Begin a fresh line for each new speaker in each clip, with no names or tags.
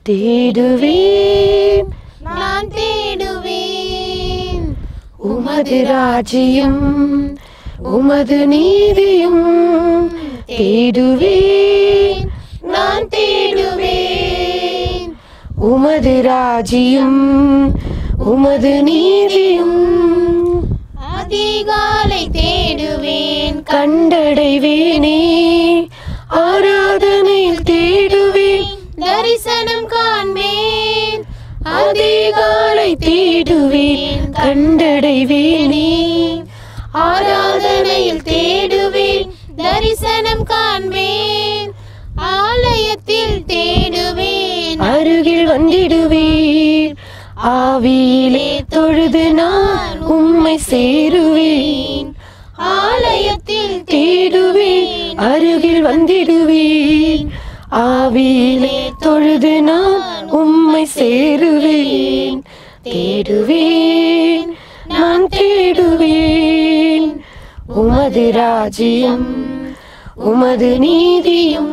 தேடுவேன்
நான் தேடுவேன்
உமது ராஜ்யம் உமது நீதியும் தேடுவேன்
நான் தேடுவேன்
உமது ராஜ்யம் உமது நீதியும்
அதிகாலை தேடுவேன்
கண்டடைவேனே ஆராதனையில் தேடுவேன்
தரிசனம் காண்பேன்
அதிகாலை தேடுவேன் கண்டடைவேனே
ஆராதனையில் தேடுவேன் தரிசனம் காண்பேன் ஆலயத்தில் தேடுவேன்
அருகில் வந்திடுவீர் ஆவியிலே தொழுது நான் உம்மை சேருவேன்
ஆலயத்தில்
தேடுவேன் அருகில் வந்திடுவீர் ஆவியிலே தொழுது நான் உம்மை சேருவேன் தேடுவேன் நான் தேடுவேன் உமது ராஜ்யம் உமது நீதியும்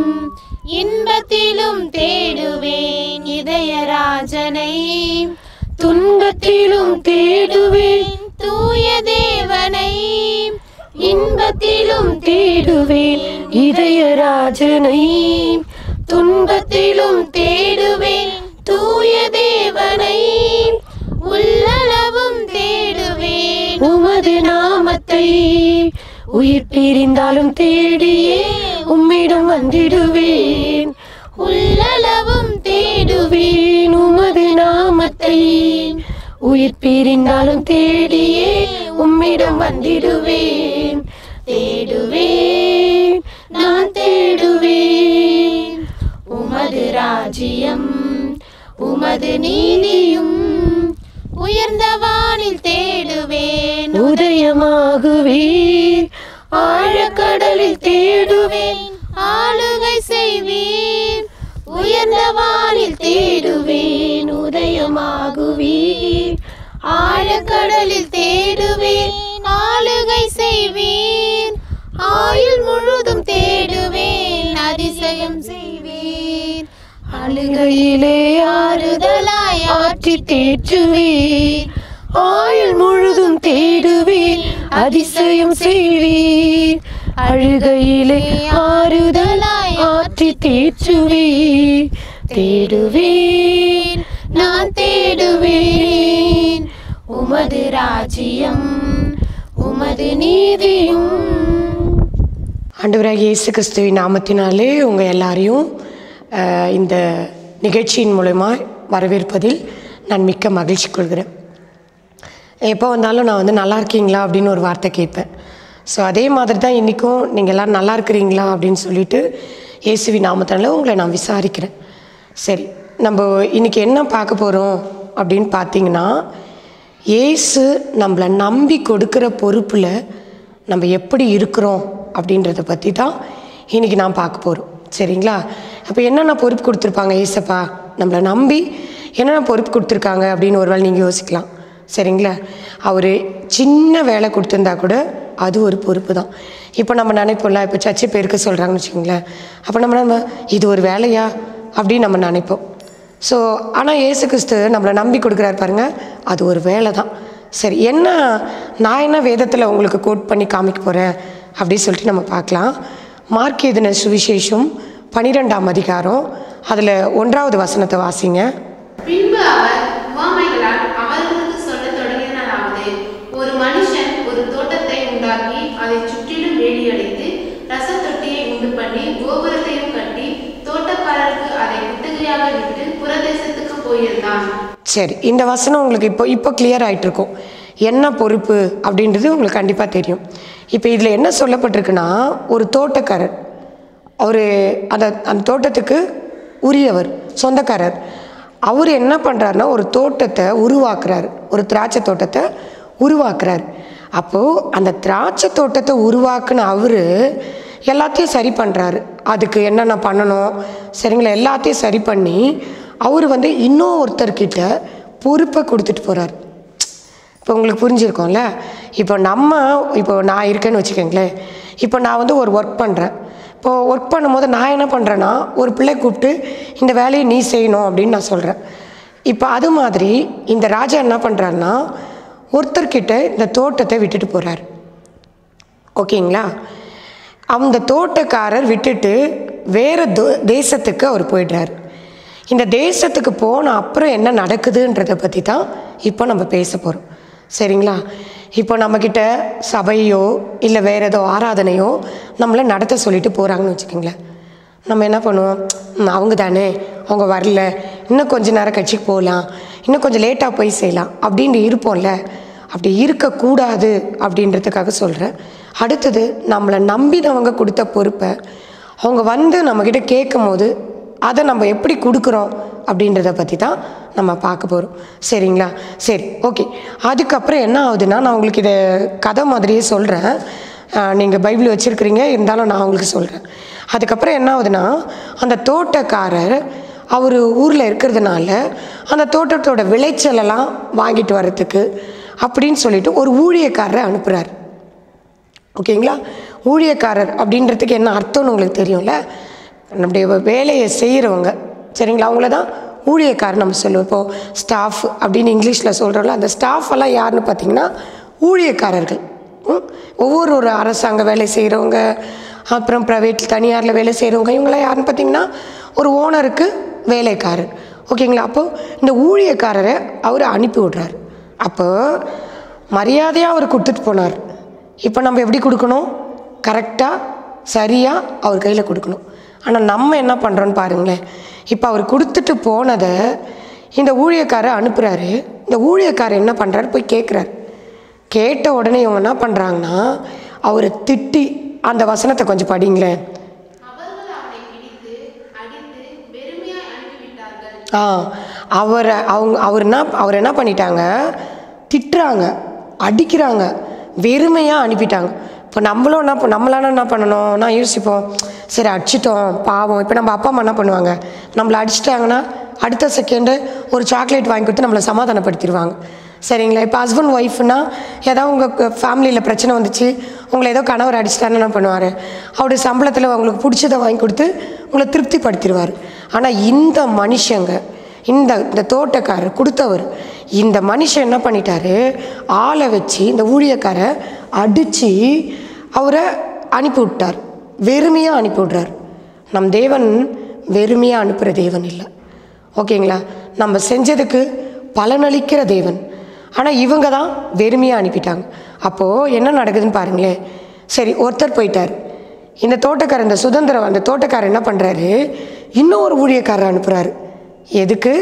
இன்பத்திலும் தேடுவேன் இதயராஜனை
துன்பத்திலும் தேடுவேன்
தூய தேவனை
இன்பத்திலும் தேடுவேன் இதயராஜனை துன்பத்திலும் தேடுவேன்
தூய தேவனை உள்ளளவும் தேடுவேன்
உமது நாமத்தை உயிர் பிரிந்தாலும் தேடியே உம்மிடம் வந்திடுவேன்
உள்ளளவும்
தேடுவேன் உமது நாமத்தை உயிர் பிரிந்தாலும் தேடியே உம்மிடம் வந்திடுவேன் தேடுவேன் நான் தேடுவேன் உமது ராஜ்யம் உமது நீதியும்
உயர்ந்த வானில் தேடுவேன்
உதயமாகுவீர் ஆழக்கடலில் தேடுவேன்
ஆளுகை செய்வீர் உயர்ந்த வானில்
தேடுவேன் உதயமாகுவீர்
ஆழக்கடலில் தேடுவேன் ஆளுகை செய்வீர் ஆயுள் முழுதும் தேடுவேன் அதிசயம் செய்வீர்
அழுகையிலே ஆறுதலாய் ஆற்றி தேற்றுவீர் ஆயுள் முழுதும் தேடுவீர் அதிசயம் செய்வீர் அழுகையிலே ஆறுதலாய் ஆற்றி தேற்றுவீர் தேடுவேன் நான் தேடுவேன் உமது ராஜ்யம் உமது நீதியும் ஆண்டவராக இயேசு கிறிஸ்துவின் நாமத்தினாலே உங்கள் எல்லாரையும் அஹ், இந்த நிகழ்ச்சியின் மூலமா வரவேற்பதில் நான் மிக்க மகிழ்ச்சி கொள்கிறேன் எப்போ வந்தாலும் நான் வந்து நல்லா இருக்கீங்களா அப்படின்னு ஒரு வார்த்தை கேட்பேன் ஸோ அதே மாதிரி தான் இன்றைக்கும் நீங்கள் எல்லோரும் நல்லா இருக்கிறீங்களா அப்படின்னு சொல்லிட்டு இயேசுவின் நாமத்தினால உங்களை நான் விசாரிக்கிறேன் சரி நம்ம இன்றைக்கி என்ன பார்க்க போகிறோம் அப்படின்னு பார்த்தீங்கன்னா இயேசு நம்மளை நம்பி கொடுக்குற பொறுப்பில் நம்ம எப்படி இருக்கிறோம் அப்படின்றத பற்றி தான் இன்றைக்கி நான் பார்க்க போகிறோம் சரிங்களா அப்போ என்னென்ன பொறுப்பு கொடுத்துருப்பாங்க ஏசப்பா நம்மளை நம்பி என்னென்ன பொறுப்பு கொடுத்துருக்காங்க அப்படின்னு ஒரு வேளை நீங்கள் யோசிக்கலாம் சரிங்களா அவர் சின்ன வேலை கொடுத்துருந்தா கூட அது ஒரு பொறுப்பு தான் இப்போ நம்ம நினைப்போம்ல இப்போ சர்ச்சை பேருக்கு சொல்கிறாங்கன்னு வச்சுக்கோங்களேன் அப்போ நம்ம நம்ம இது ஒரு வேலையா அப்படின்னு நம்ம நினைப்போம் ஸோ ஆனால் இயேசு கிறிஸ்து நம்மளை நம்பி கொடுக்குறாரு பாருங்க அது ஒரு வேலை தான் சரி என்ன நான் என்ன வேதத்தில் உங்களுக்கு கோட் பண்ணி காமிக்க போகிறேன் அப்படின்னு சொல்லிட்டு நம்ம பார்க்கலாம் மார்க் எதின சுவிசேஷம் பன்னிரெண்டாம் அதிகாரம் அதில் ஒன்றாவது வசனத்தை வாசிங்க
பின்பு அவர் உவமைகளால் அவர்களுக்கு சொல்லத் தொடங்கினாராவது ஒரு மனுஷன் ஒரு தோட்டத்தை உண்டாக்கி அதை சுற்றிலும் வேலி அடித்து ரசத்தொட்டியை உண்டு பண்ணி கோபுரத்தையும் கட்டி தோட்டக்காரருக்கு அதை குத்தகையாக விட்டு புறதேசத்துக்கு போயிருந்தான்
சரி இந்த வசனம் உங்களுக்கு இப்போ இப்போ கிளியர் ஆயிட்டு இருக்கும் என்ன பொறுப்பு அப்படின்றது உங்களுக்கு கண்டிப்பாக தெரியும் இப்போ இதில் என்ன சொல்லப்பட்டிருக்குன்னா ஒரு தோட்டக்காரர் அவர் அந்த அந்த தோட்டத்துக்கு உரியவர் சொந்தக்காரர் அவர் என்ன பண்ணுறாருன்னா ஒரு தோட்டத்தை உருவாக்குறாரு ஒரு திராட்சை தோட்டத்தை உருவாக்குறாரு அப்போது அந்த திராட்சை தோட்டத்தை உருவாக்குன அவர் எல்லாத்தையும் சரி பண்ணுறாரு அதுக்கு என்னென்ன பண்ணணும் சரிங்களா எல்லாத்தையும் சரி பண்ணி அவர் வந்து இன்னும் ஒருத்தர்கிட்ட பொறுப்பை கொடுத்துட்டு போகிறார் இப்போ உங்களுக்கு புரிஞ்சிருக்கோம்ல இப்போ நம்ம இப்போ நான் இருக்கேன்னு வச்சுக்கோங்களேன் இப்போ நான் வந்து ஒரு ஒர்க் பண்ணுறேன் இப்போது ஒர்க் பண்ணும்போது நான் என்ன பண்ணுறேன்னா ஒரு பிள்ளை கூப்பிட்டு இந்த வேலையை நீ செய்யணும் அப்படின்னு நான் சொல்கிறேன் இப்போ அது மாதிரி இந்த ராஜா என்ன பண்ணுறாருன்னா ஒருத்தர்கிட்ட இந்த தோட்டத்தை விட்டுட்டு போகிறார் ஓகேங்களா அந்த தோட்டக்காரர் விட்டுட்டு வேறு தோ தேசத்துக்கு அவர் போயிடுறார் இந்த தேசத்துக்கு போன அப்புறம் என்ன நடக்குதுன்றதை பற்றி தான் இப்போ நம்ம பேச போகிறோம் சரிங்களா இப்போ நம்மக்கிட்ட சபையோ இல்லை வேறு ஏதோ ஆராதனையோ நம்மளை நடத்த சொல்லிட்டு போகிறாங்கன்னு வச்சுக்கோங்களேன் நம்ம என்ன பண்ணுவோம் "ம், அவங்க தானே அவங்க வரல இன்னும் கொஞ்ச நேரம் கட்சி போகலாம் இன்னும் கொஞ்சம் லேட்டாக போய் செய்யலாம் அப்படின்னு இருப்போம்ல அப்படி இருக்கக்கூடாது அப்படின்றதுக்காக சொல்கிறேன் அடுத்தது நம்மளை நம்பினவங்க கொடுத்த பொறுப்பை அவங்க வந்து நம்மக்கிட்ட கேட்கும் போது அதை நம்ம எப்படி கொடுக்குறோம் அப்படின்றத பற்றி தான் நம்ம பார்க்க போகிறோம் சரிங்களா சரி ஓகே அதுக்கப்புறம் என்ன ஆகுதுன்னா நான் உங்களுக்கு இதை கதை மாதிரியே சொல்கிறேன் நீங்கள் பைபிள் வச்சுருக்கிறீங்க இருந்தாலும் நான் உங்களுக்கு சொல்கிறேன் அதுக்கப்புறம் என்ன ஆகுதுன்னா அந்த தோட்டக்காரர் அவர் ஊரில் இருக்கிறதுனால அந்த தோட்டத்தோட விளைச்சலெல்லாம் வாங்கிட்டு வர்றதுக்கு அப்படின்னு சொல்லிட்டு ஒரு ஊழியக்காரரை அனுப்புகிறார் ஓகேங்களா ஊழியக்காரர் அப்படின்றதுக்கு என்ன அர்த்தம்னு உங்களுக்கு தெரியும்ல நம்முடைய வேலையை செய்கிறவங்க சரிங்களா அவங்கள தான் ஊழியக்காரர் நம்ம சொல்லுவோம் இப்போது ஸ்டாஃப் அப்படின்னு இங்கிலீஷில் சொல்கிறோம்ல அந்த ஸ்டாஃப் எல்லாம் யாருன்னு பார்த்தீங்கன்னா ஊழியக்காரர்கள் ம்? ஒவ்வொரு ஒரு அரசாங்க வேலை செய்கிறவங்க அப்புறம் ப்ரைவேட் தனியாரில் வேலை செய்கிறவங்க இவங்களாம் யாருன்னு பார்த்தீங்கன்னா ஒரு ஓனருக்கு வேலைக்காரர் ஓகேங்களா அப்போது இந்த ஊழியக்காரரை அவர் அனுப்பி விடுறாரு அப்போ மரியாதையாக அவர் கொடுத்துட்டு போனார் இப்போ நம்ம எப்படி கொடுக்கணும் கரெக்டாக சரியாக அவர் கையில் கொடுக்கணும் ஆனால் நம்ம என்ன பண்ணுறோன்னு பாருங்களேன் இப்போ அவர் கொடுத்துட்டு போனதை இந்த ஊழியக்காரர் அனுப்புகிறாரு இந்த ஊழியக்காரர் என்ன பண்ணுறாரு போய் கேட்குறாரு கேட்ட உடனே இவங்க என்ன பண்ணுறாங்கன்னா அவரை திட்டி அந்த வசனத்தை கொஞ்சம் படிங்களேன்
அவர்கள் அவனை பிடித்து அடித்து வெறுமையாய் அனுப்பிவிட்டார்கள்
ஆ அவரை அவங்க அவர் என்ன அவர் என்ன பண்ணிட்டாங்க திட்டுறாங்க அடிக்கிறாங்க வெறுமையாக அனுப்பிட்டாங்க இப்போ நம்மளும் என்ன பண்ண- நம்மளால என்ன பண்ணணும் நான் யோசிப்போம் சரி அடிச்சிட்டோம் பாவம் இப்போ நம்ம அப்பா அம்மா என்ன பண்ணுவாங்க நம்மளை அடிச்சிட்டாங்கன்னா அடுத்த செகண்டு ஒரு சாக்லேட் வாங்கி கொடுத்து நம்மளை சமாதானப்படுத்திடுவாங்க சரிங்களா இப்போ ஹஸ்பண்ட் ஒய்ஃப்னா ஏதாவது உங்கள் ஃபேமிலியில் பிரச்சனை வந்துச்சு உங்களை ஏதோ கணவர் அடிச்சிட்டாருன்னு என்ன பண்ணுவார் அவருடைய சம்பளத்தில் உங்களுக்கு பிடிச்சதை வாங்கி கொடுத்து உங்களை திருப்திப்படுத்திடுவார் ஆனால் இந்த மனுஷங்க இந்த இந்த தோட்டக்காரர் கொடுத்தவர் இந்த மனுஷன் என்ன பண்ணிட்டாரு ஆளை வச்சு இந்த ஊழியக்காரை அடித்து அவரை அனுப்பி விட்டார் வெறுமையாக அனுப்பி விட்றார் நம் தேவன் வெறுமையாக அனுப்புகிற தேவன் இல்லை ஓகேங்களா நம்ம செஞ்சதுக்கு பலனளிக்கிற தேவன் ஆனால் இவங்க தான் வெறுமையாக அனுப்பிட்டாங்க அப்போது என்ன நடக்குதுன்னு பாருங்களேன் சரி ஒருத்தர் போயிட்டார் இந்த தோட்டக்காரர் இந்த சுதந்திரம் அந்த தோட்டக்காரர் என்ன பண்ணுறாரு இன்னும் ஒரு ஊழியக்காரர் அனுப்புகிறாரு எதுக்கு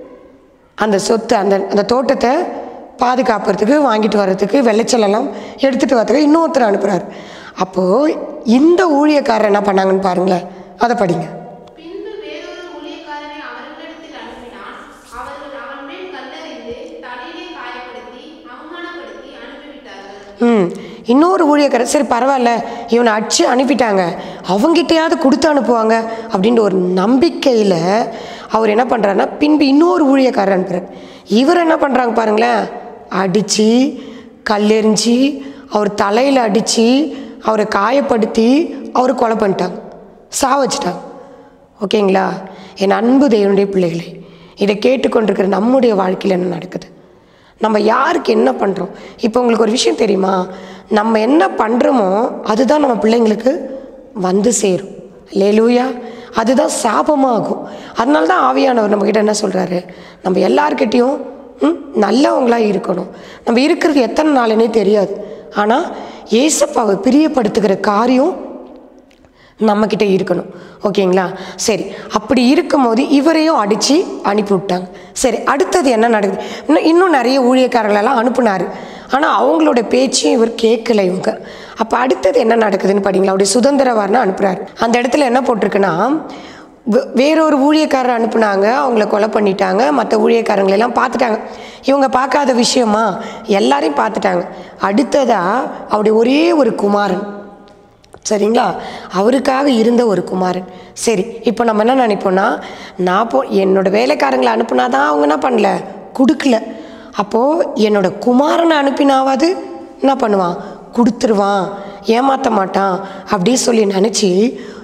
அந்த சொத்து அந்த அந்த தோட்டத்தை பாதுகாப்புறதுக்கு வாங்கிட்டு வர்றதுக்கு விளைச்சலெல்லாம் எடுத்துகிட்டு வரதுக்கு இன்னொருத்தர் அனுப்புகிறார் அப்போது இந்த ஊழியக்காரர் என்ன பண்ணாங்கன்னு பாருங்களேன் அதை படிங்க
பின்பு வேறொரு ஊழியக்காரனை அவர்களிடத்தில் அனுப்பினான் அவர்கள் அவன் மேல் கல்லறிந்து தலையிலே காயப்படுத்தி அவமானப்படுத்தி அனுப்பிவிட்டார்கள்
ம் இன்னொரு ஊழியக்காரர் சரி பரவாயில்ல இவனை அடிச்சு அனுப்பிட்டாங்க அவங்கிட்டையாவது கொடுத்து அனுப்புவாங்க அப்படின்ற ஒரு நம்பிக்கையில் அவர் என்ன பண்ணுறாருன்னா பின்பு இன்னொரு ஊழியக்காரர் அனுப்புகிறார் இவர் என்ன பண்ணுறாங்க பாருங்களேன் அடித்து கல்லெறிஞ்சு அவர் தலையில் அடித்து அவரை காயப்படுத்தி அவரை கொலை பண்ணிட்டாங்க சா வச்சுட்டாங்க ஓகேங்களா என் அன்பு தேவனுடைய பிள்ளைகளே இதை கேட்டுக்கொண்டிருக்கிற நம்முடைய வாழ்க்கையில் என்ன நடக்குது நம்ம யாருக்கு என்ன பண்ணுறோம் இப்போ உங்களுக்கு ஒரு விஷயம் தெரியுமா நம்ம என்ன பண்ணுறோமோ அதுதான் நம்ம பிள்ளைங்களுக்கு வந்து சேரும் லேலூயா அதுதான் சாபமாகும் அதனால தான் ஆவியானவர் நம்மக்கிட்ட என்ன சொல்கிறாரு நம்ம எல்லார்கிட்டேயும் ம், நல்லவங்களா இருக்கணும் நம்ம இருக்கிறது எத்தனை நாளுன்னே தெரியாது ஆனால் ஏசப்பாவை பிரியப்படுத்துகிற காரியம் நம்மக்கிட்ட இருக்கணும் ஓகேங்களா சரி அப்படி இருக்கும்போது இவரையும் அடித்து அனுப்பி விட்டாங்க சரி அடுத்தது என்ன நடக்குது இன்னும் இன்னும் நிறைய ஊழியக்காரர்களெல்லாம் அனுப்புனார் ஆனால் அவங்களோட பேச்சையும் இவர் கேட்கல இவங்க அப்போ அடுத்தது என்ன நடக்குதுன்னு படிங்களா அவருடைய சுதந்திர வாரனை அனுப்புகிறாரு அந்த இடத்துல என்ன போட்டிருக்குன்னா வே- வேறொரு ஊழியக்காரர் அனுப்புனாங்க அவங்கள கொலை பண்ணிட்டாங்க மற்ற ஊழியக்காரங்களை எல்லாம் பார்த்துட்டாங்க இவங்க பார்க்காத விஷயமா எல்லாரையும் பார்த்துட்டாங்க அடுத்ததாக அவருடைய ஒரே ஒரு குமாரன் சரிங்களா அவருக்காக இருந்த ஒரு குமாரன் சரி இப்போ நம்ம என்ன நினைப்போம்னா நான் போ என்னோட வேலைக்காரங்களை அனுப்புனா தான் அவங்க என்ன பண்ணல கொடுக்கல அப்போது என்னோட குமாரனை அனுப்பினாவது என்ன பண்ணுவான் கொடுத்துருவான் ஏமாற்ற மாட்டான் அப்படி சொல்லி நினச்சி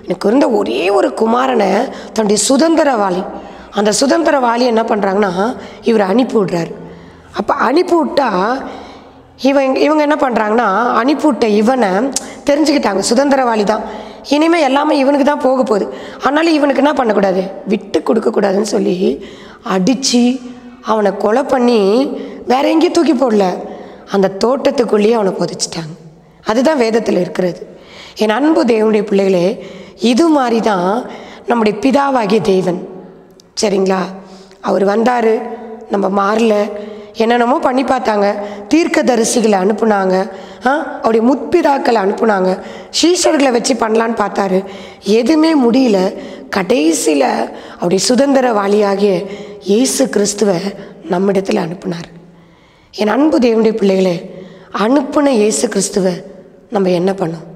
எனக்கு இருந்த ஒரே ஒரு குமாரனை தன்னுடைய சுதந்திரவாளி அந்த சுதந்திரவாளி என்ன பண்ணுறாங்கன்னா இவர் அனுப்பி விடுறாரு அப்போ அனுப்பி விட்டா இவங்க இவங்க என்ன பண்ணுறாங்கன்னா அனுப்பிவிட்ட இவனை தெரிஞ்சுக்கிட்டாங்க சுதந்திரவாளி தான் இனிமேல் எல்லாமே இவனுக்கு தான் போக போகுது ஆனாலும் இவனுக்கு என்ன பண்ணக்கூடாது விட்டு கொடுக்கக்கூடாதுன்னு சொல்லி அடித்து அவனை கொலை பண்ணி வேற எங்கேயும் தூக்கி போடல அந்த தோட்டத்துக்குள்ளேயே அவனை புதைச்சிட்டாங்க அதுதான் வேதத்தில் இருக்கிறது என் அன்பு தேவனுடைய பிள்ளைகளே இது மாதிரி தான் நம்முடைய பிதாவாகிய தேவன் சரிங்களா அவர் வந்தார் நம்ம மாறல என்னென்னமோ பண்ணி பார்த்தாங்க தீர்க்கதரிசிகளை அனுப்புனாங்க ஆ அவருடைய முற்பிதாக்களை அனுப்புனாங்க சீஷர்களை வச்சு பண்ணலான்னு பார்த்தாரு எதுவுமே முடியல கடைசியில் அவருடைய சுதந்திரவாளியாகிய இயேசு கிறிஸ்துவை நம்மிடத்தில் அனுப்புனார் என் அன்பு தேவனுடைய பிள்ளைகளே அனுப்புன இயேசு கிறிஸ்துவை நம்ம என்ன பண்ணோம்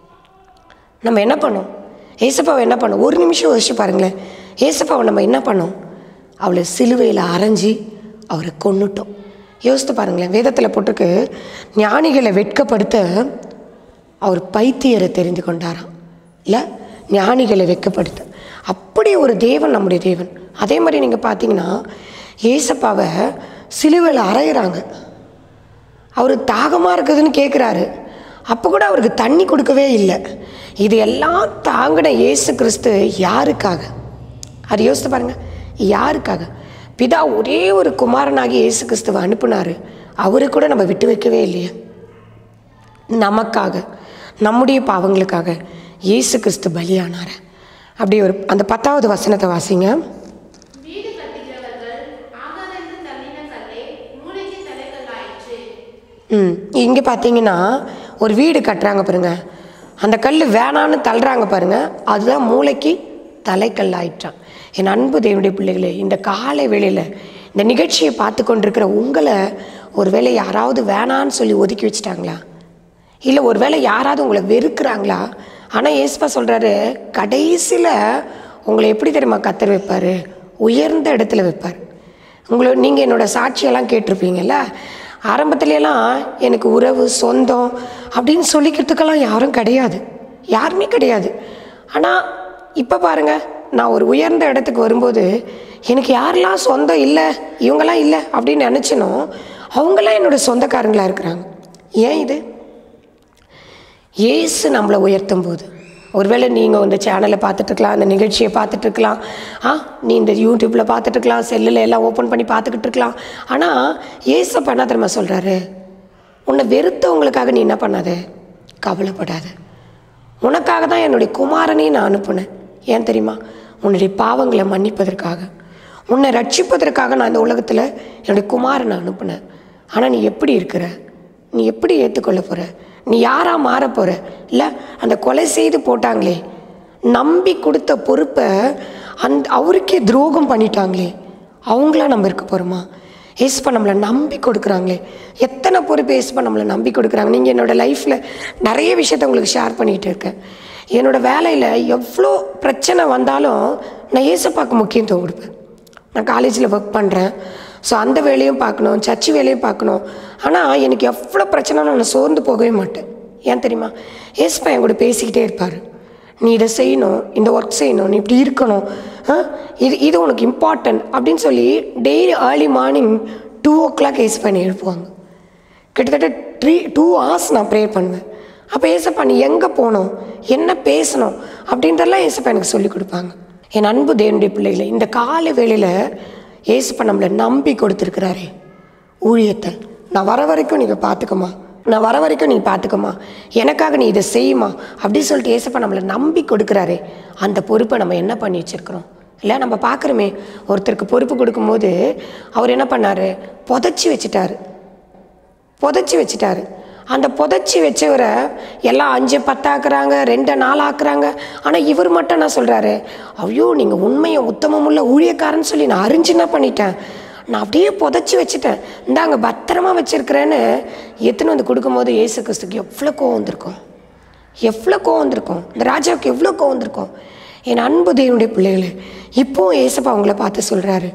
நம்ம என்ன பண்ணோம் ஏசப்பாவை என்ன பண்ணோம் ஒரு நிமிஷம் யோசிச்சு பாருங்களேன் ஏசப்பாவை நம்ம என்ன பண்ணோம் அவளை சிலுவையில் அரைஞ்சி அவரை கொன்னுட்டோம் யோசித்து பாருங்களேன் வேதத்தில் போட்டிருக்கு ஞானிகளை வெட்கப்படுத்த அவர் பைத்தியரை தெரிந்து கொண்டாராம் இல்லை ஞானிகளை வெட்கப்படுத்த அப்படி ஒரு தேவன் நம்முடைய தேவன் அதே மாதிரி நீங்கள் பார்த்தீங்கன்னா ஏசப்பாவை சிலுவையில் அரைகிறாங்க அவர் தாகமாக இருக்குதுன்னு கேட்குறாரு அப்போ கூட அவருக்கு தண்ணி கொடுக்கவே இல்லை இது எல்லாம் தாங்கின இயேசு கிறிஸ்து யாருக்காக அது யோசித்து பாருங்க யாருக்காக பிதா ஒரே ஒரு குமாரனாகி இயேசு கிறிஸ்துவை அனுப்புனாரு அவரு கூட நம்ம விட்டு வைக்கவே இல்லையே நமக்காக நம்முடைய பாவங்களுக்காக இயேசு கிறிஸ்து பலியானார் அப்படி ஒரு அந்த பத்தாவது வசனத்தை வாசிங்க
வீடு கட்டுகிறவர்கள் ஆகாதென்று தள்ளின கல்லே மூளைக்கு தலைக்கல்லாயிற்று
ம் இங்கே பார்த்தீங்கன்னா ஒரு வீடு கட்டுறாங்க பாருங்க அந்த கல் வேணான்னு தள்ளுறாங்க பாருங்க அதுதான் மூளைக்கு தலைக்கல் ஆயிட்டான் என் அன்பு தேவனுடைய பிள்ளைகளே இந்த காலை வேளையில் இந்த நிகழ்ச்சியை பார்த்து கொண்டிருக்கிற உங்களை ஒருவேளை யாராவது வேணான்னு சொல்லி ஒதுக்கி வச்சிட்டாங்களா இல்லை ஒருவேளை யாராவது உங்களை வெறுக்கிறாங்களா ஆனால் ஏசுப்பா சொல்கிறாரு கடைசியில் உங்களை எப்படி தெரியுமா கத்தர் வைப்பார் உயர்ந்த இடத்துல வைப்பார் உங்களை நீங்கள் என்னோட சாட்சியெல்லாம் கேட்டிருப்பீங்கல்ல ஆரம்பத்துலலாம் எனக்கு உறவு சொந்தம் அப்படின்னு சொல்லிக்கிறதுக்கெல்லாம் யாரும் கிடையாது யாருமே கிடையாது ஆனால் இப்போ பாருங்க நான் ஒரு உயர்ந்த இடத்துக்கு வரும்போது எனக்கு யாரெல்லாம் சொந்தம் இல்லை இவங்கெல்லாம் இல்லை அப்படின்னு நினச்சினோ அவங்களாம் என்னோட சொந்தக்காரங்களா இருக்கிறாங்க ஏன் இது இயேசு நம்மளை உயர்த்தும் போது ஒருவேளை நீங்கள் இந்த சேனலை பார்த்துட்ருக்கலாம் அந்த நிகழ்ச்சியை பார்த்துட்ருக்கலாம் ஆ நீ இந்த யூடியூப்பில் பார்த்துட்ருக்கலாம் செல்லில் எல்லாம் ஓப்பன் பண்ணி பார்த்துக்கிட்டு இருக்கலாம் ஆனால் ஏசப்ப என்ன தெரியுமா சொல்கிறாரு உன்னை வெறுத்தவங்களுக்காக நீ என்ன பண்ணாத கவலைப்படாத உனக்காக தான் என்னுடைய குமாரனையும் நான் அனுப்புனேன் ஏன் தெரியுமா உன்னுடைய பாவங்களை மன்னிப்பதற்காக உன்னை ரட்சிப்பதற்காக நான் இந்த உலகத்தில் என்னுடைய குமாரனை அனுப்புனேன் ஆனால் நீ எப்படி இருக்கிற நீ எப்படி ஏற்றுக்கொள்ள போகிற நீ யாரா மாற போகிற இல்லை அந்த கொலை செய்து போட்டாங்களே நம்பி கொடுத்த பொறுப்பை அந்த அவருக்கே துரோகம் பண்ணிட்டாங்களே அவங்களா நம்ம இருக்க போகிறோமா ஏசுப்பா நம்மளை நம்பி கொடுக்குறாங்களே எத்தனை பொறுப்பு ஏசுப்பா நம்மளை நம்பி கொடுக்குறாங்க நீங்கள் என்னோடய லைஃப்பில் நிறைய விஷயத்த உங்களுக்கு ஷேர் பண்ணிக்கிட்டு இருக்கேன் என்னோடய வேலையில் எவ்வளோ பிரச்சனை வந்தாலும் நான் ஏசப்பாக்கு முக்கியத்துவம் கொடுப்பேன் நான் காலேஜில் ஒர்க் பண்ணுறேன் ஸோ அந்த வேலையும் பார்க்கணும் சர்ச்சு வேலையும் பார்க்கணும் ஆனால் எனக்கு எவ்வளோ பிரச்சனைனாலும் நான் சோர்ந்து போகவே மாட்டேன் ஏன் தெரியுமா ஏசுப்பா என் கூட பேசிக்கிட்டே இருப்பார் நீ இதை செய்யணும் இந்த ஒர்க் செய்யணும் நீ இப்படி இருக்கணும் ஆ? இது இது உனக்கு இம்பார்ட்டன்ட் அப்படின்னு சொல்லி daily early morning two o'clock ஏசு பண்ணி எழுப்புவாங்க கிட்டத்தட்ட த்ரீ டூ ஹவர்ஸ் நான் ப்ரே பண்ணுவேன் அப்போ ஏசப்பா நீ எங்கே போகணும் என்ன பேசணும் அப்படின்றதெல்லாம் ஏசப்பா எனக்கு சொல்லி கொடுப்பாங்க என் அன்பு தேவனுடைய பிள்ளைகளை இந்த காலை வேளையில் ஏசப்பா நம்மளை நம்பி கொடுத்துருக்கிறாரே ஊழியத்தை நான் வர வரைக்கும் நீங்கள் பார்த்துக்கமா நான் வர வரைக்கும் நீ பார்த்துக்கமா எனக்காக நீ இதை செய்யுமா அப்படி சொல்லிட்டு ஏசப்பா நம்மளை நம்பி கொடுக்குறாரே அந்த பொறுப்பை நம்ம என்ன பண்ணி வச்சுருக்கிறோம் இல்லை நம்ம பார்க்குறோமே ஒருத்தருக்கு பொறுப்பு கொடுக்கும்போது அவர் என்ன பண்ணார் புதைச்சி வச்சுட்டாரு புதைச்சி வச்சுட்டாரு அந்த புதைச்சி வச்சவரை எல்லாம் அஞ்சு பத்தாக்குறாங்க ரெண்டு நாள் ஆக்குறாங்க ஆனால் இவர் மட்டும் என்ன சொல்கிறாரு ஐயோ நீங்கள் உண்மையை உத்தமமுள்ள ஊழியக்காரன்னு சொல்லி நான் அறிஞ்சு என்ன பண்ணிட்டேன் நான் அப்படியே புதைச்சி வச்சுட்டேன் இந்தாங்க பத்திரமா வச்சிருக்கிறேன்னு எத்தனை வந்து கொடுக்கும்போது இயேசு கிறிஸ்துக்கு எவ்வளோ கோவம் வந்திருக்கும் எவ்வளோ கோவம் வந்திருக்கும் இந்த ராஜாவுக்கு எவ்வளோ கோவம் வந்திருக்கும் என் அன்பு தேவனுடைய பிள்ளைகளே இப்போவும் ஏசப்பா அவங்கள பார்த்து சொல்கிறாரு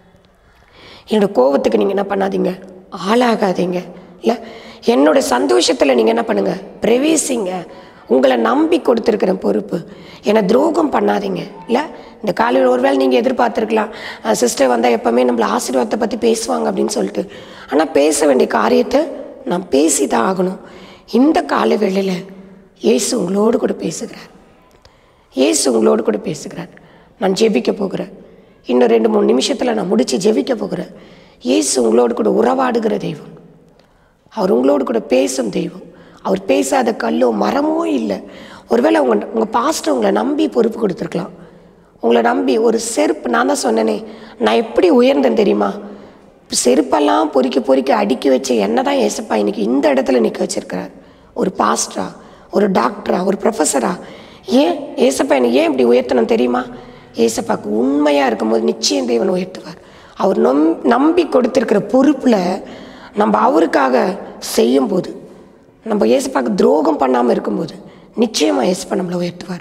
என்னோட கோவத்துக்கு நீங்கள் என்ன பண்ணாதீங்க ஆளாகாதீங்க இல்லை என்னோட சந்தோஷத்தில் நீங்கள் என்ன பண்ணுங்கள் பிரவேசிங்க உங்களை நம்பி கொடுத்துருக்கிற பொறுப்பு என்னை துரோகம் பண்ணாதீங்க இல்லை இந்த காலையில் ஒருவேளை நீங்கள் எதிர்பார்த்துருக்கலாம் சிஸ்டர் வந்தால் எப்போவுமே நம்மளை ஆசீர்வாதத்தை பற்றி பேசுவாங்க அப்படின்னு சொல்லிட்டு ஆனால் பேச வேண்டிய காரியத்தை நான் பேசி தான் ஆகணும் இந்த கால வேளையில் இயேசு உங்களோடு கூட பேசுகிறார் இயேசு உங்களோடு கூட பேசுகிறார் நான் ஜெபிக்க போகிறேன் இன்னும் ரெண்டு மூணு நிமிஷத்தில் நான் முடித்து ஜெபிக்க போகிறேன் இயேசு உங்களோடு கூட உறவாடுகிற தெய்வம் அவர் உங்களோடு கூட பேசும் தெய்வம் அவர் பேசாத கல்லோ மரமோ இல்லை ஒருவேளை உங்கள் உங்கள் பாஸ்டர் உங்களை நம்பி பொறுப்பு கொடுத்துருக்கலாம் உங்களை நம்பி ஒரு செருப்பு நான் தான் சொன்னேனே நான் எப்படி உயர்ந்தேன் தெரியுமா செருப்பெல்லாம் பொறுக்கி பொறுக்கி அடுக்கி வச்ச என்ன தான் ஏசப்பா இன்னைக்கு இந்த இடத்துல நிற்க வச்சிருக்கிறார் ஒரு பாஸ்டரா ஒரு டாக்டரா ஒரு ப்ரொஃபஸரா ஏன் ஏசப்பா என்னை ஏன் இப்படி உயர்த்தணும் தெரியுமா ஏசப்பாக்கு உண்மையாக இருக்கும்போது நிச்சயம் தேவன் உயர்த்துவார் அவர் நம் நம்பி கொடுத்துருக்கிற பொறுப்பில் நம்ம அவருக்காக செய்யும்போது நம்ம ஏசப்பாக்கு துரோகம் பண்ணாமல் இருக்கும்போது நிச்சயமாக ஏசப்பா நம்மளை உயர்த்துவார்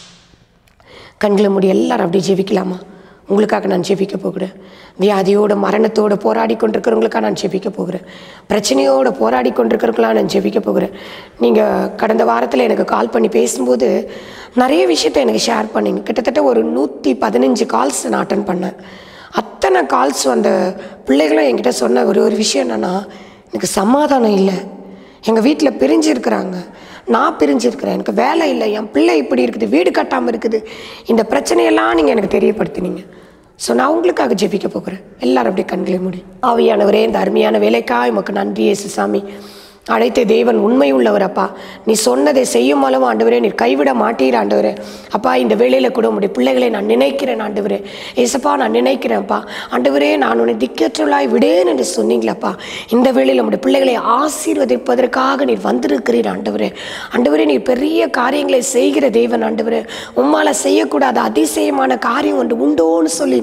கண்களை மூடி எல்லாரும் அப்படியே ஜெபிக்கலாமா உங்களுக்காக நான் ஜெபிக்க போகிறேன் வியாதியோட மரணத்தோட போராடி கொண்டிருக்கிறவங்களுக்காக நான் ஜெபிக்க போகிறேன் பிரச்சனையோட போராடி கொண்டிருக்கிறவங்களாக நான் ஜெபிக்க போகிறேன் நீங்கள் கடந்த வாரத்தில் எனக்கு கால் பண்ணி பேசும்போது நிறைய விஷயத்த எனக்கு ஷேர் பண்ணீங்க கிட்டத்தட்ட ஒரு நூற்றி பதினஞ்சு கால்ஸ் நான் அட்டன் பண்ணேன் அத்தனை கால்ஸ் வந்த பிள்ளைகளும் என்கிட்ட சொன்ன ஒரு ஒரு விஷயம் என்னென்னா எனக்கு சமாதானம் இல்லை எங்கள் வீட்டில் பிரிஞ்சு இருக்கிறாங்க நான் பிரிஞ்சிருக்கிறேன் எனக்கு வேலை இல்லை என் பிள்ளை இப்படி இருக்குது வீடு கட்டாமல் இருக்குது இந்த பிரச்சனையெல்லாம் நீங்கள் எனக்கு தெரியப்படுத்தினீங்க ஸோ நான் உங்களுக்காக ஜெபிக்க போகிறேன் எல்லாரும் அப்படியே கண்களை மூடி ஆவியானவரே இந்த அருமையான வேலைக்காக உமக்கு நன்றி இயேசு சாமி அழைத்த தேவன் உண்மை உள்ளவர் அப்பா நீ சொன்னதை செய்யும் அளவு ஆண்டவரே நீ கைவிட மாட்டீர் ஆண்டவரே அப்பா இந்த வேளையில் கூட உடைய பிள்ளைகளை நான் நினைக்கிறேன் ஆண்டவரே ஏசப்பா நான் நினைக்கிறேன்ப்பா ஆண்டவரே நான் உன்னை திக்கற்றலாய் விடேன் என்று சொன்னீங்களப்பா இந்த வேளையில் உடைய பிள்ளைகளை ஆசீர்வதிப்பதற்காக நீர் வந்திருக்கிறீர் ஆண்டவரே ஆண்டவரே நீர் பெரிய காரியங்களை செய்கிற தேவன் ஆண்டவரே உம்மால செய்யக்கூடாத அதிசயமான காரியம் ஒன்று உண்டோன்னு சொல்லி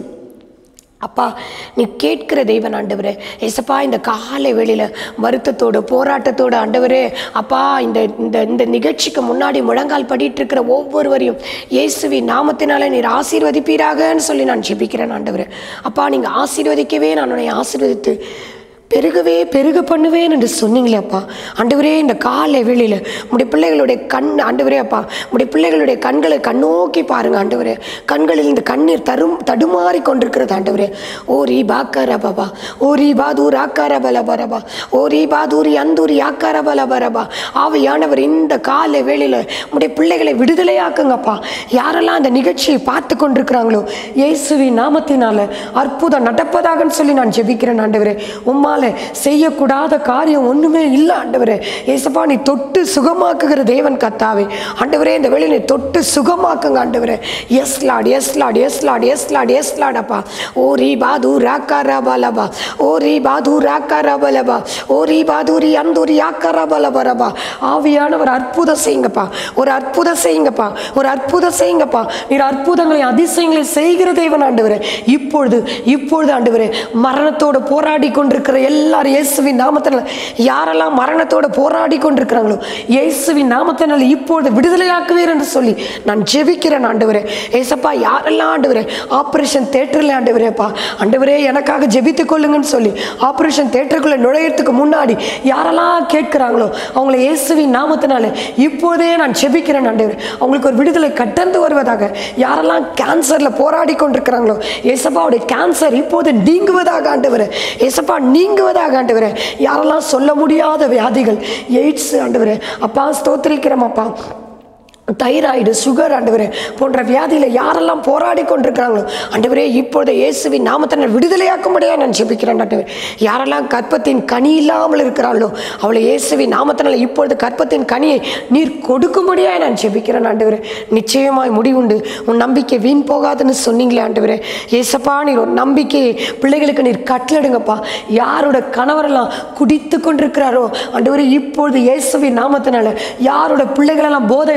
அப்பா நீ கேட்கிற தெய்வன் ஆண்டவரே ஏசப்பா இந்த காலை வேளையில் வருத்தத்தோட போராட்டத்தோட ஆண்டவரே அப்பா இந்த இந்த இந்த நிகழ்ச்சிக்கு முன்னாடி முழங்கால் படிட்டு இருக்கிற ஒவ்வொருவரையும் இயேசுவி நாமத்தினால நீர் ஆசீர்வதிப்பீராகன்னு சொல்லி நான் ஜெபிக்கிறேன் ஆண்டவரே அப்பா நீங்கள் ஆசீர்வதிக்கவே நான் உன்னை ஆசீர்வதித்து பெருகவே பெருக பண்ணுவேன் என்று சொன்னீங்களே அப்பா ஆண்டவரே இந்த காலை வெளியில் உடைய பிள்ளைகளுடைய கண் ஆண்டவரே அப்பா உடைய பிள்ளைகளுடைய கண்களை கண்ணோக்கி பாருங்க ஆண்டவரே கண்களில் இந்த கண்ணீர் தரும் தடுமாறி கொண்டிருக்கிறது ஆண்டவரே ஓ ரீ பாக்கார பாபா ஓ ரீ பாதூர் ஆக்கார பல பரபா ஓ ரீ பாதூரி அந்தூரி ஆக்கார பல பரபா ஆவியானவர் இந்த காலை வேளையில் உடைய பிள்ளைகளை விடுதலையாக்குங்கப்பா யாரெல்லாம் அந்த நிகழ்ச்சியை பார்த்து கொண்டிருக்கிறாங்களோ இயேசுவி நாமத்தினால அற்புதம் நடப்பதாகன்னு சொல்லி நான் ஜெபிக்கிறேன் ஆண்டவரே உம்மால செய்யக்கூடாத காரியம் ஒண்ணுமே இல்லை ஆண்டவரே ஏசப்பா நீ தொட்டு சுகமாக்குகிற தேவன் கத்தாவே ஆண்டவரே இந்த வேளையில் நீ தொட்டு சுகமாக்குங்க ஆண்டவரே yes Lord yes Lord yes Lord yes Lord yes லாடப்பா ஓ ரீ பாது ராக்கா ரபலபா ஓ ரீ பாது ராக்கா ரபலபா ஓ ரீ பாதுரி அந்தூரி ஆக்கா ரபலபரபா ஆவியானவர் அற்புதம் செய்யுங்கப்பா ஒரு அற்புதம் செய்யுங்கப்பா ஒரு அற்புதம் செய்யுங்கப்பா நீர் அற்புதங்களை அதிசயங்களை செய்கிற தேவன் ஆண்டவரே இப்பொழுது இப்பொழுது ஆண்டவரே மரணத்தோட போராடி கொண்டிருக்கிற எல்லாரும் இயேசுவின் நாமத்தினால யாரெல்லாம் மரணத்தோட போராடி கொண்டிருக்கிறாங்களோ இயேசுவின் நாமத்தினால இப்பொழுது விடுதலையாக்குவீர் என்று சொல்லி நான் ஜெபிக்கிறேன் ஆண்டவரே ஏசப்பா யாரெல்லாம் ஆண்டவரே ஆப்ரேஷன் தேட்டரில் ஆண்டவரேப்பா ஆண்டவரே எனக்காக ஜெபித்துக் கொள்ளுங்கன்னு சொல்லி ஆப்ரேஷன் தேட்டருக்குள்ளே நுழையறதுக்கு முன்னாடி யாரெல்லாம் கேட்குறாங்களோ அவங்கள இயேசுவின் நாமத்தினால இப்போதே நான் ஜெபிக்கிறேன் ஆண்டவரே அவங்களுக்கு ஒரு விடுதலை கட்டந்து வருவதாக யாரெல்லாம் கேன்சரில் போராடி கொண்டிருக்கிறாங்களோ ஏசப்பாவுடைய கேன்சர் இப்போது நீங்குவதாக ஆண்டவரே ஏசப்பா நீங்குவதாக ஆண்டவரே யாரெல்லாம் சொல்ல முடியாத வியாதிகள் எய்ட்ஸ் ஆண்டவரே அப்பா ஸ்தோத்திரிக்கிறோம் அப்பா தைராய்டு சுகர் ஆண்டவரே போன்ற வியாதியில் யாரெல்லாம் போராடி கொண்டிருக்கிறாங்களோ ஆண்டவரே இப்பொழுது இயேசுவின் நாமத்தினர் விடுதலையாக்கும்படியாக நான் ஜெபிக்கிறேன் ஆண்டவரே யாரெல்லாம் கற்பத்தின் கனி இல்லாமல் இருக்கிறாளோ அவளை இயேசுவின் நாமத்தினால் இப்பொழுது கற்பத்தின் கனியை நீர் கொடுக்கும்படியாக நான் ஜெபிக்கிறேன் ஆண்டவரே நிச்சயமாய் முடிவுண்டு உன் நம்பிக்கை வீண் போகாதுன்னு சொன்னீங்களே ஆண்டவரே ஏசப்பா நீர் ஒரு நம்பிக்கையை பிள்ளைகளுக்கு நீர் கட்டளிடுங்கப்பா யாரோட கணவரெல்லாம் குடித்து கொண்டிருக்கிறாரோ ஆண்டவரே இப்பொழுது இயேசுவின் நாமத்தினால யாரோட பிள்ளைகளெல்லாம் போதை பொருட்கள்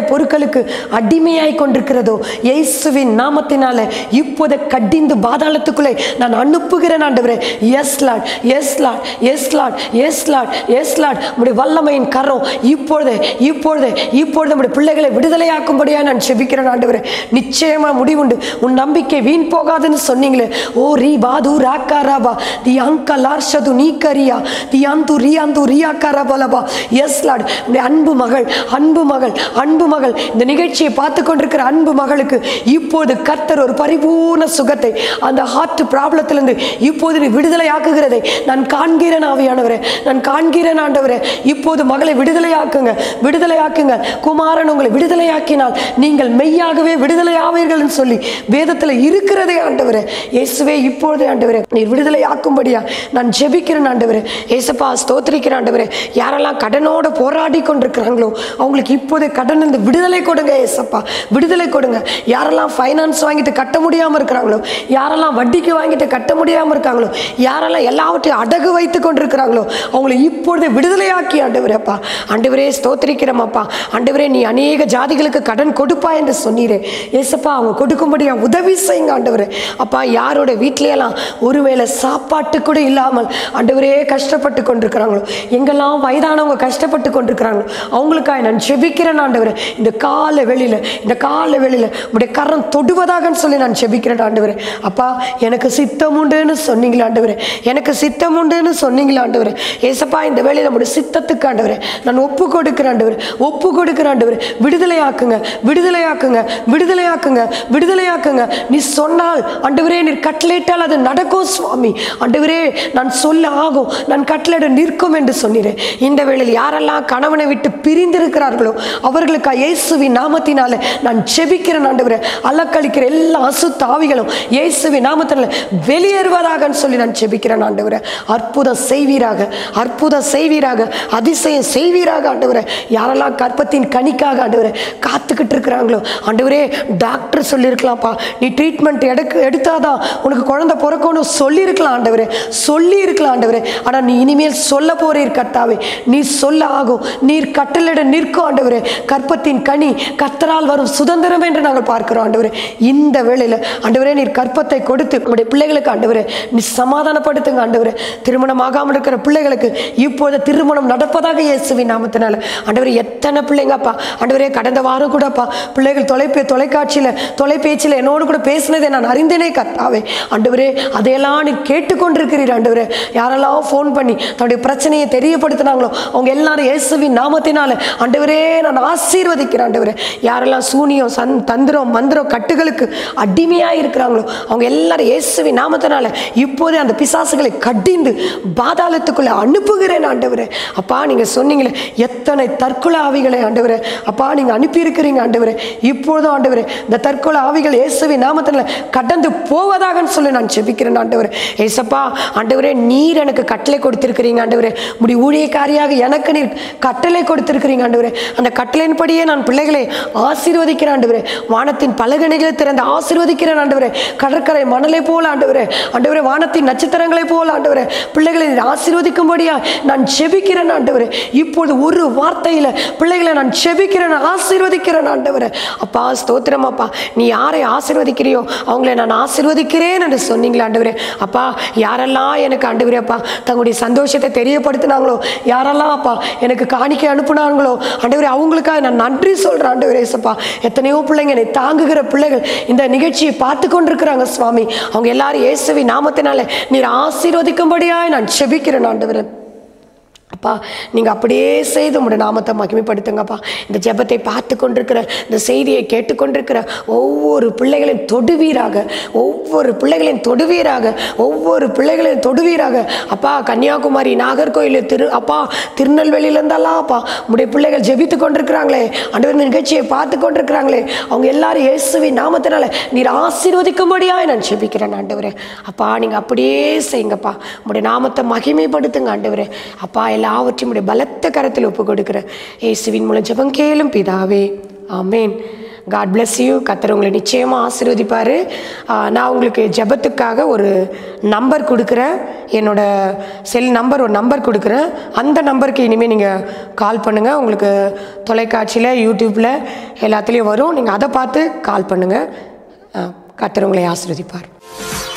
பொருட்களுக்கு அடிமையாய் கொண்டிருக்கிறதோ இயேசுவின் நாமத்தினால இப்போதை கடிந்து பாதாளத்துக்குள்ளே நான் அனுப்புகிறேன் ஆண்டவரே yes Lord yes Lord yes Lord yes Lord yes Lord உடைய வல்லமையின் கரம் இப்பொழுது இப்பொழுது இப்பொழுது நம்முடைய பிள்ளைகளை விடுதலையாக்கும்படியாக நான் செபிக்கிறேன் ஆண்டவரே நிச்சயமா முடிவுண்டு உன் நம்பிக்கை வீண் போகாதுன்னு சொன்னீங்களே ஓ ரீ பாது ராக்கா ராபா தி அங்க லார்ஷது நீ கரியா தி அந்து ரி அந்து ரியா கரபலபா எஸ் லாட் உடைய அன்பு மகள் அன்பு மகள் அன்பு மகள் இந்த நிகழ்ச்சியை பார்த்து கொண்டிருக்கிற அன்பு மகளுக்கு இப்போது கர்த்தர் ஒரு பரிபூர்ண சுகத்தை அந்த ஹார்ட் ப்ராப்ளத்திலிருந்து இப்போது நீ விடுதலை ஆக்குகிறதை நான் காண்கிறேன் ஆவியானவரே நான் காண்கிறேன் ஆண்டவரே இப்போது மகளை விடுதலையாக்குங்க விடுதலையாக்குங்க குமாரன் உங்களை விடுதலையாக்கினால் நீங்கள் மெய்யாகவே விடுதலை ஆவீர்கள்னு சொல்லி வேதத்தில் இருக்கிறதே ஆண்டவரே இயேசுவே இப்பொழுதே ஆண்டவரே நீர் விடுதலை ஆக்கும்படியா நான் ஜெபிக்கிறேன் ஆண்டவரே ஏசப்பா ஸ்தோத்திரிக்கிறேன் ஆண்டவரே யாரெல்லாம் கடனோட போராடி கொண்டிருக்கிறாங்களோ அவங்களுக்கு இப்போதே கடன் இந்த விடுதலை கொடுங்க ஏசப்பா விடுதலை கொடுங்க யாரெல்லாம் ஃபைனான்ஸ் வாங்கிட்டு கட்ட முடியாமல் இருக்கிறாங்களோ யாரெல்லாம் வட்டிக்கு வாங்கிட்டு கட்ட முடியாமல் இருக்காங்களோ யாரெல்லாம் எல்லாவற்றையும் அடகு வைத்து கொண்டிருக்கிறாங்களோ அவங்களை இப்பொழுது விடுதலையாக்கி ஆண்டவரேப்பா ஆண்டவரே ஸ்தோத்திரிக்கிறோமப்பா ஆண்டவரே நீ அநேக ஜாதிகளுக்கு கடன் கொடுப்பா என்று சொன்னீரே ஏசப்பா அவங்க கொடுக்கும்படியா உதவி செய்யுங்க ஆண்டவரே அப்பா யாரோட வீட்லையெல்லாம் ஒருவேளை சாப்பாட்டு கூட இல்லாமல் ஆண்டவரே கஷ்டப்பட்டு கொண்டிருக்கிறாங்களோ எங்கெல்லாம் வயதானவங்க கஷ்டப்பட்டு கொண்டிருக்கிறாங்களோ அவங்களுக்காக நான் ஜெபிக்கிறேன் ஆண்டவரே இந்த கால வெளியில இந்த கால வெளியில உடைய கரம் தொடுவதாகன்னு சொல்லி நான் ஜெபிக்கிறேன் ஆண்டவரே அப்பா எனக்கு சித்தம் உண்டுன்னு சொன்னீங்களா ஆண்டவரே எனக்கு சித்தம் உண்டுன்னு சொன்னீங்களா ஆண்டவரே ஏசப்பா இந்த வேலையில் நம்முடைய சித்தத்துக்கு ஆண்டவரே நான் ஒப்பு கொடுக்கிறேன் ஆண்டவரே ஒப்பு கொடுக்கிறேன் ஆண்டவரே விடுதலையாக்குங்க விடுதலையாக்குங்க விடுதலையாக்குங்க விடுதலையாக்குங்க நீ சொன்னால் ஆண்டவரே நீர் கட்டளையிட்டால் அது நடக்கும் சுவாமி ஆண்டவரே நான் சொல்ல ஆகும் நான் கட்டளையிட நிற்கும் என்று சொன்னீரேன் இந்த வேளையில் யாரெல்லாம் கணவனை விட்டு பிரிந்திருக்கிறார்களோ அவர்களுக்கு இயேசுவின் நாமத்தினால நான் ஜெபிக்கிறேன் ஆண்டவரே அலக்களிக்கிற எல்லா அசுத்த ஆவிகளும் இயேசுவின் நாமத்தினால வெளியேறுவதாகன்னு சொல்லி நான் ஜெபிக்கிறேன் ஆண்டவரே அற்புதம் செய்வீராக அற்புதம் செய்வீராக அதிசயம் செய்வீராக ஆண்டவரே யாரெல்லாம் கற்பத்தின் கனிக்காக ஆண்டவரே காத்துக்கிட்டு இருக்கிறாங்களோ ஆண்டவரே டாக்டர் சொல்லியிருக்கலாம்ப்பா நீ ட்ரீட்மெண்ட் எடுக்க எடுத்தாதான் உனக்கு குழந்தை பிறக்கணும் சொல்லியிருக்கலாம் ஆண்டவரே சொல்லி இருக்கலாம் ஆண்டவரே ஆனால் நீ இனிமேல் சொல்ல போறீர் கர்த்தாவே நீ சொல்ல ஆகும் நீர் கட்டளிட நிற்கும் ஆண்டவரே கற்பத்தின் கனி கத்தரால் வரும் சுதந்திரம் என்று நாங்கள் பார்க்கிறோம் ஆண்டவரே இந்த வேளையில் ஆண்டவரே நீர் கற்பத்தை கொடுத்து உங்களுடைய பிள்ளைகளுக்கு ஆண்டவரே நீ சமாதானப்படுத்துங்க ஆண்டவரே திருமணம் ஆகாமல் இருக்கிற பிள்ளைகளுக்கு இப்போது திருமணம் நடப்பதாக இயேசுவின் நாமத்தினால ஆண்டவரே எத்தனை பிள்ளைங்கப்பா ஆண்டவரே கடந்த வாரம் கூடப்பா பிள்ளைகள் தொலைப்பே தொலைக்காட்சியில் தொலைபேச்சியில் என்னோடு கூட பேசினதை நான் அறிந்தேனே கர்த்தாவே ஆண்டவரே அதையெல்லாம் நீ கேட்டுக்கொண்டிருக்கிறீர் ஆண்டவரே யாரெல்லாம் ஃபோன் பண்ணி தன்னுடைய பிரச்சனையை தெரியப்படுத்தினாங்களோ அவங்க எல்லாரும் இயேசுவின் நாமத்தினால ஆண்டவரே நான் ஆசீர்வதிக்கிறேன் ஆண்டவரே யாரெல்லாம் சூனியம் சன் தந்திரம் மந்திரம் கட்டுகளுக்கு அடிமையாக இருக்கிறாங்களோ அவங்க எல்லாரும் இயேசுவின் நாமத்தினால இப்போதே அந்த பிசாசுகளை கடிந்து பாதாளத்துக்குள்ள அனுப்புகிறேன் ஆண்டவரே அப்பா நீங்கள் சொன்னீங்களே எத்தனை தற்கொலை ஆவிகளை ஆண்டவரே அப்பா நீங்கள் அனுப்பியிருக்கிறீங்க ஆண்டவரே இப்பொழுதும் ஆண்டவரே இந்த தற்கொலை ஆவிகள் இயேசுவின் நாமத்தினால கடந்து போவதாகன்னு சொல்லி நான் ஜெபிக்கிறேன் ஆண்டவரே ஏசப்பா ஆண்டவரே நீர் எனக்கு கட்டளை கொடுத்திருக்கிறீங்க ஆண்டவரே முடி ஊழியக்காரியாக எனக்கு நீர் கட்டளை கொடுத்திருக்கிறீங்க ஆண்டவரே அந்த கட்டளையின்படியே நான் பிள்ளைகளை ஆசீர்வதிக்கிறேன் ஆண்டவரே வானத்தின் பலகணிகளை திறந்து ஆசீர்வதிக்கிறேன் ஆண்டவரே கடற்கரை மணலை போல ஆண்டவரே ஆண்டவரே வானத்தின் நட்சத்திரங்களை போல ஆண்டவரே பிள்ளைகளை நீர் ஆசீர்வதிக்கும்படியா நான் ஜெபிக்கிறேன் ஆண்டவரே இப்பொழுது ஒரு வார்த்தையில் பிள்ளைகளை நான் ஜெபிக்கிறேன் ஆசீர்வதிக்கிறேன் ஆண்டவரே அப்பா ஸ்தோத்திரம் அப்பா நீ யாரை ஆசீர்வதிக்கிறியோ அவங்களை நான் ஆசீர்வதிக்கிறேன் என்று சொன்னீங்களா ஆண்டவரே அப்பா யாரெல்லாம் எனக்கு ஆண்டவரே அப்பா தங்களுடைய சந்தோஷத்தை தெரியப்படுத்தினாங்களோ யாரெல்லாம் அப்பா எனக்கு காணிக்கை அனுப்புனாங்களோ ஆண்டவரே அவங்களுக்காக நான் நன்றி சொல்கிறேன் ஆண்டவரே ஏசப்பா எத்தனையோ பிள்ளைங்க என்னை தாங்குகிற பிள்ளைகள் இந்த நிகழ்ச்சியை பார்த்து கொண்டிருக்கிறாங்க சுவாமி அவங்க எல்லாரும் இயேசுவி நாமத்தினால நீர் ஆசீர்வதிக்கும்படியாய் நான் செபிக்கிறேன் ஆண்டவரே அப்பா நீங்கள் அப்படியே செய்து உங்களுடைய நாமத்தை மகிமைப்படுத்துங்கப்பா இந்த ஜெபத்தை பார்த்து கொண்டிருக்கிற இந்த செய்தியை கேட்டுக்கொண்டிருக்கிற ஒவ்வொரு பிள்ளைகளையும் தொடுவீராக ஒவ்வொரு பிள்ளைகளையும் தொடுவீராக ஒவ்வொரு பிள்ளைகளையும் தொடுவீராக அப்பா கன்னியாகுமரி நாகர்கோயில் திரு அப்பா திருநெல்வேலியிலேருந்தெல்லாம் அப்பா உங்களுடைய பிள்ளைகள் ஜெபித்து கொண்டிருக்கிறாங்களே ஆண்டவர் இந்த நிகழ்ச்சியை பார்த்து கொண்டிருக்கிறாங்களே அவங்க எல்லாரும் இயேசுவின் நாமத்தினால நீர் ஆசீர்வதிக்கும்படியாய் நான் ஜெபிக்கிறேன் ஆண்டவரே அப்பா நீங்கள் அப்படியே செய்யுங்கப்பா உங்களுடைய நாமத்தை மகிமைப்படுத்துங்க ஆண்டவரே அப்பா எல்லாவற்றையும் உடைய பலத்த கரத்தில் ஒப்பு கொடுக்குற இயேசுவின் மூலம் ஜெபம் கேளும் பிதாவே ஆமேன் காட் bless யூ கத்தர் உங்களை நிச்சயமாக ஆசீர்வதிப்பார் நான் உங்களுக்கு ஜெபத்துக்காக ஒரு நம்பர் கொடுக்குறேன் என்னோட செல் நம்பர் ஒரு நம்பர் கொடுக்குறேன் அந்த நம்பருக்கு இனிமேல் நீங்கள் கால் பண்ணுங்கள் உங்களுக்கு தொலைக்காட்சியில் யூடியூப்பில் எல்லாத்துலேயும் வரும் நீங்கள் அதை பார்த்து கால் பண்ணுங்கள் கத்தர் உங்களை ஆசீர்வதிப்பார்